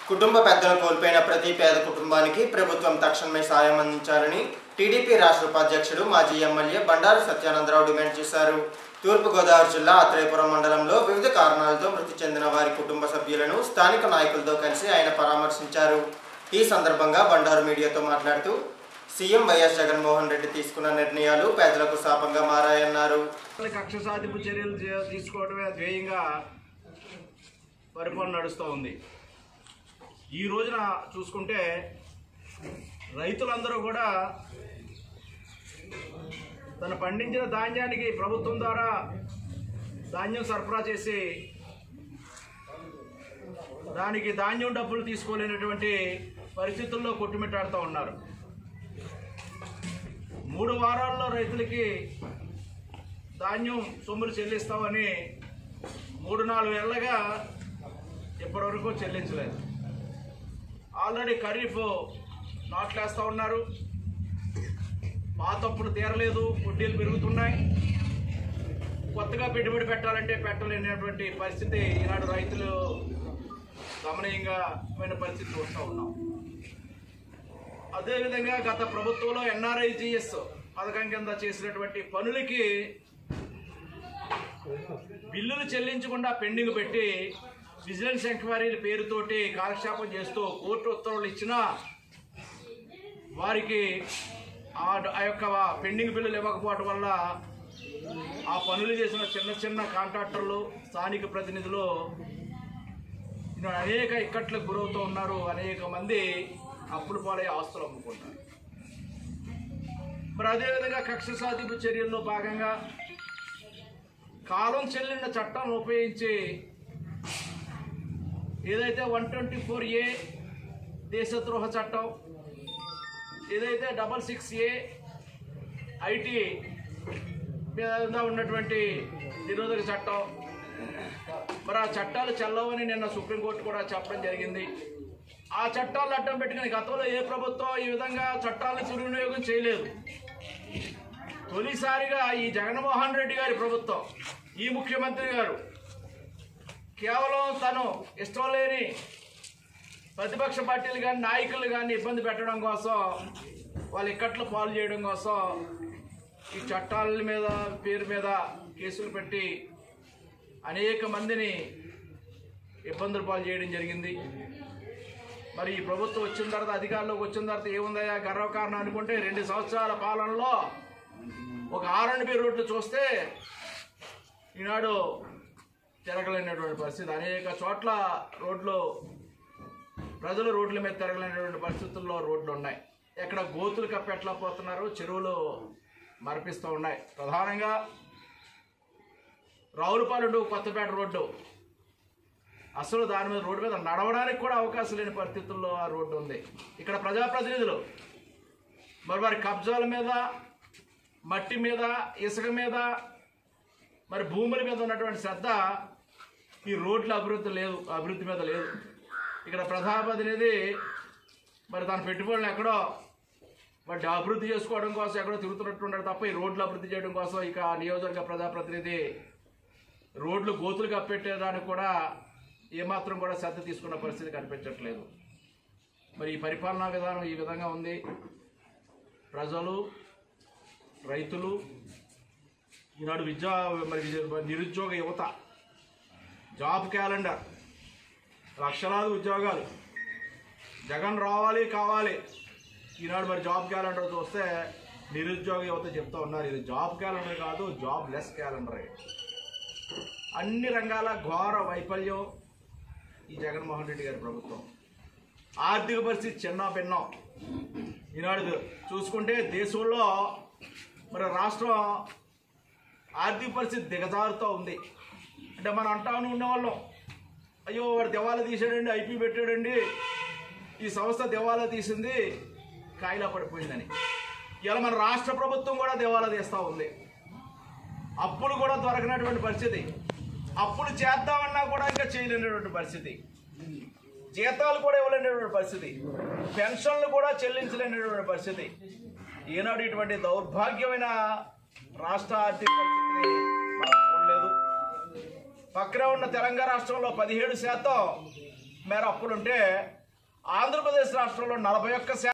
కుటుంబ పెద్దలను కోల్పోయిన ప్రతి పేద కుటుంబానికి ప్రభుత్వం తక్షణమే సాయం అందించాలని టీడీపీ రాష్ట్ర ఉపాధ్యక్షుడు మాజీ ఎమ్మెల్యే బండారు సత్యానందరావు డిమాండ్ చేశారు తూర్పుగోదావరి జిల్లా అత్రేపురం మండలంలో వివిధ కారణాలతో మృతి చెందిన వారి కుటుంబ సభ్యులను స్థానిక నాయకులతో కలిసి ఆయన పరామర్శించారు ఈ సందర్భంగా బండారు మీడియాతో మాట్లాడుతూ సీఎం వైఎస్ జగన్మోహన్ రెడ్డి తీసుకున్న నిర్ణయాలు పేదలకు శాపంగా మారాయన్నారు కక్ష సాధింపు చర్యలు చే- తీసుకోవడమే ధ్యేయంగా పరిపాలన నడుస్తూ ఉంది ఈ రోజున చూసుకుంటే రైతులందరూ కూడా తను పండించిన ధాన్యానికి ప్రభుత్వం ద్వారా ధాన్యం సరఫరా చేసి దానికి ధాన్యం డబ్బులు తీసుకోలేనటువంటి పరిస్థితుల్లో కొట్టుమిట్టాడుతూ ఉన్నారు మూడు వారాల్లో రైతులకి ధాన్యం సొమ్ములు చెల్లిస్తామని మూడు నాలుగు ఏళ్ళగా ఇప్పటివరకు చెల్లించలేదు ఆల్రెడీ ఖరీఫ్ నాట్లేస్తూ ఉన్నారు పాతప్పుడు తీరలేదు వడ్డీలు పెరుగుతున్నాయి కొత్తగా పెట్టుబడి పెట్టాలంటే పెట్టలేనటువంటి పరిస్థితి ఈనాడు రైతులు గమనీయంగా పోయిన పరిస్థితి చూస్తూ ఉన్నాం అదేవిధంగా గత ప్రభుత్వంలో ఎన్ఆర్ఐజిఎస్ పథకం కింద చేసినటువంటి పనులకి బిల్లులు చెల్లించకుండా పెండింగ్ పెట్టి విజిలెన్స్ ఎంక్వైరీల పేరుతోటి కాలక్షేపం చేస్తూ కోర్టు ఉత్తర్వులు ఇచ్చినా వారికి ఆ ఆ యొక్క పెండింగ్ బిల్లులు ఇవ్వకపోవడం వల్ల ఆ పనులు చేసిన చిన్న చిన్న కాంట్రాక్టర్లు స్థానిక ప్రతినిధులు ఇంకా అనేక ఇక్కట్లకు గురవుతూ ఉన్నారు అనేక మంది అప్పులు పాలై ఆస్తులు అమ్ముకుంటారు మరి అదేవిధంగా కక్ష సాధింపు చర్యల్లో భాగంగా కాలం చెల్లిన చట్టాలను ఉపయోగించి ఏదైతే వన్ ట్వంటీ ఫోర్ ఏ దేశద్రోహ చట్టం ఏదైతే డబల్ సిక్స్ ఏ ఐటీ మీద ఉన్నటువంటి నిరోధక చట్టం మరి ఆ చట్టాలు చెల్లవని నిన్న సుప్రీంకోర్టు కూడా చెప్పడం జరిగింది ఆ చట్టాలను అడ్డం పెట్టుకుని గతంలో ఏ ప్రభుత్వం ఈ విధంగా చట్టాలను దుర్వినియోగం చేయలేదు తొలిసారిగా ఈ జగన్మోహన్ రెడ్డి గారి ప్రభుత్వం ఈ ముఖ్యమంత్రి గారు కేవలం తను ఇష్టం లేని ప్రతిపక్ష పార్టీలు కానీ నాయకులు కానీ ఇబ్బంది పెట్టడం కోసం వాళ్ళు ఇక్కట్లు పాలు చేయడం కోసం ఈ చట్టాల మీద పేరు మీద కేసులు పెట్టి అనేక మందిని ఇబ్బందులు పాలు చేయడం జరిగింది మరి ఈ ప్రభుత్వం వచ్చిన తర్వాత అధికారంలోకి వచ్చిన తర్వాత ఏముందయ్యా గర్వకారణం అనుకుంటే రెండు సంవత్సరాల పాలనలో ఒక ఆర్ఎండ్బి రోడ్లు చూస్తే ఈనాడు తిరగలేనటువంటి పరిస్థితి అనేక చోట్ల రోడ్లు ప్రజలు రోడ్ల మీద తిరగలేనటువంటి పరిస్థితుల్లో రోడ్లు ఉన్నాయి ఎక్కడ గోతులు కప్పెట్లా పోతున్నారు చెరువులు మరిపిస్తూ ఉన్నాయి ప్రధానంగా రావులపాలెం టు కొత్తపేట రోడ్డు అసలు దాని మీద రోడ్డు మీద నడవడానికి కూడా అవకాశం లేని పరిస్థితుల్లో ఆ రోడ్డు ఉంది ఇక్కడ ప్రజాప్రతినిధులు మరి వారి కబ్జాల మీద మట్టి మీద ఇసుక మీద మరి భూముల మీద ఉన్నటువంటి శ్రద్ధ ఈ రోడ్ల అభివృద్ధి లేదు అభివృద్ధి మీద లేదు ఇక్కడ ప్రధానప్రతినిధి మరి తన పెట్టుబడులు ఎక్కడో వాటి అభివృద్ధి చేసుకోవడం కోసం ఎక్కడో తిరుగుతున్నట్టున్నాడు తప్ప ఈ రోడ్లు అభివృద్ధి చేయడం కోసం ఇక ఆ నియోజకవర్గ ప్రజాప్రతినిధి రోడ్లు గోతులు కప్పెట్టేదానికి కూడా ఏమాత్రం కూడా శ్రద్ధ తీసుకున్న పరిస్థితి కనిపించట్లేదు మరి ఈ పరిపాలనా విధానం ఈ విధంగా ఉంది ప్రజలు రైతులు ఈనాడు విద్యా మరి విద్య- నిరుద్యోగ యువత జాబ్ క్యాలెండర్ లక్షలాది ఉద్యోగాలు జగన్ రావాలి కావాలి ఈనాడు మరి జాబ్ క్యాలెండర్ చూస్తే నిరుద్యోగ యువత చెప్తా ఉన్నారు ఇది జాబ్ క్యాలెండర్ కాదు జాబ్ లెస్ క్యాలెండర్ అన్ని రంగాల ఘోర వైఫల్యం ఈ జగన్మోహన్ రెడ్డి గారి ప్రభుత్వం ఆర్థిక పరిస్థితి చిన్న భిన్నం ఈనాడు చూసుకుంటే దేశంలో మరి రాష్ట్రం ఆర్థిక పరిస్థితి దిగజారుతూ ఉంది అంటే మనం అంటాను ఉండేవాళ్ళం అయ్యో వాడు దివాలా తీసాడండి ఐపీ పెట్టాడండి ఈ సంస్థ దివాలా తీసింది కాయిలా పడిపోయిందని ఇలా మన రాష్ట్ర ప్రభుత్వం కూడా దివాలా తీస్తూ ఉంది అప్పులు కూడా దొరకనటువంటి పరిస్థితి అప్పులు చేద్దామన్నా కూడా ఇంకా చేయలేనటువంటి పరిస్థితి జీతాలు కూడా ఇవ్వలేనటువంటి పరిస్థితి పెన్షన్లు కూడా చెల్లించలేనటువంటి పరిస్థితి ఈనాడు ఇటువంటి దౌర్భాగ్యమైన రాష్ట్ర ఆర్థిక పరిస్థితిని మనం చూడలేదు పక్కనే ఉన్న తెలంగాణ రాష్ట్రంలో పదిహేడు శాతం మేర అప్పులుంటే ఆంధ్రప్రదేశ్ రాష్ట్రంలో నలభై ఒక్క శాతం